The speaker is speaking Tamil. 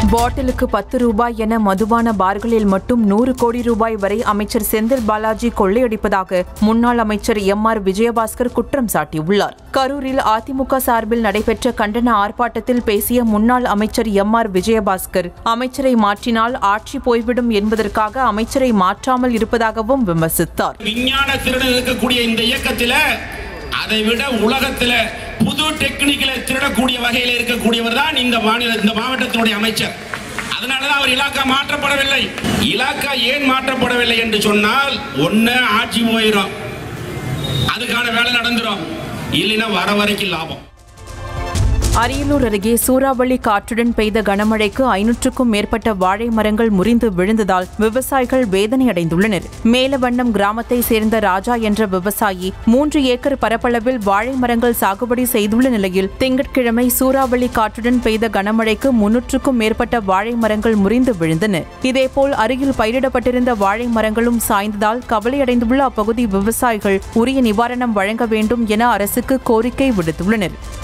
பாட்டிலுக்கு பத்து ரூபாய் என மதுபான பார்களில் மட்டும் நூறு கோடி ரூபாய் வரை அமைச்சர் செந்தில் பாலாஜி கொள்ளையடிப்பதாக முன்னாள் அமைச்சர் எம் ஆர் விஜயபாஸ்கர் குற்றம் சாட்டியுள்ளார் கரூரில் அதிமுக சார்பில் நடைபெற்ற கண்டன ஆர்ப்பாட்டத்தில் பேசிய முன்னாள் அமைச்சர் எம் ஆர் விஜயபாஸ்கர் அமைச்சரை மாற்றினால் ஆட்சி போய்விடும் என்பதற்காக அமைச்சரை மாற்றாமல் இருப்பதாகவும் விமர்சித்தார் விஞ்ஞான திருடன் இருக்கக்கூடிய இந்த இயக்கத்துல அதை விட உலகத்துல புது டெக்னிக்கலை திருடக்கூடிய வகையில் இருக்கக்கூடியவர் தான் இந்த மாநில இந்த மாவட்டத்தினுடைய அமைச்சர் அதனாலதான் அவர் இலாக்கா மாற்றப்படவில்லை இலாக்கா ஏன் மாற்றப்படவில்லை என்று சொன்னால் ஒண்ணு ஆட்சி போயிடும் அதுக்கான வேலை நடந்துரும் இல்லைன்னா வர வரைக்கும் லாபம் அரியலூர் அருகே சூறாவளி காற்றுடன் பெய்த கனமழைக்கு ஐநூற்றுக்கும் மேற்பட்ட வாழை மரங்கள் முறிந்து விழுந்ததால் விவசாயிகள் வேதனையடைந்துள்ளனர் மேலவண்ணம் கிராமத்தை சேர்ந்த ராஜா என்ற விவசாயி மூன்று ஏக்கர் பரப்பளவில் வாழை மரங்கள் சாகுபடி செய்துள்ள நிலையில் திங்கட்கிழமை சூறாவளி காற்றுடன் பெய்த கனமழைக்கு முன்னூற்றுக்கும் மேற்பட்ட வாழை மரங்கள் முறிந்து விழுந்தன இதேபோல் அருகில் பயிரிடப்பட்டிருந்த வாழை மரங்களும் சாய்ந்ததால் கவலையடைந்துள்ள அப்பகுதி விவசாயிகள் உரிய நிவாரணம் வழங்க வேண்டும் என அரசுக்கு கோரிக்கை விடுத்துள்ளனர்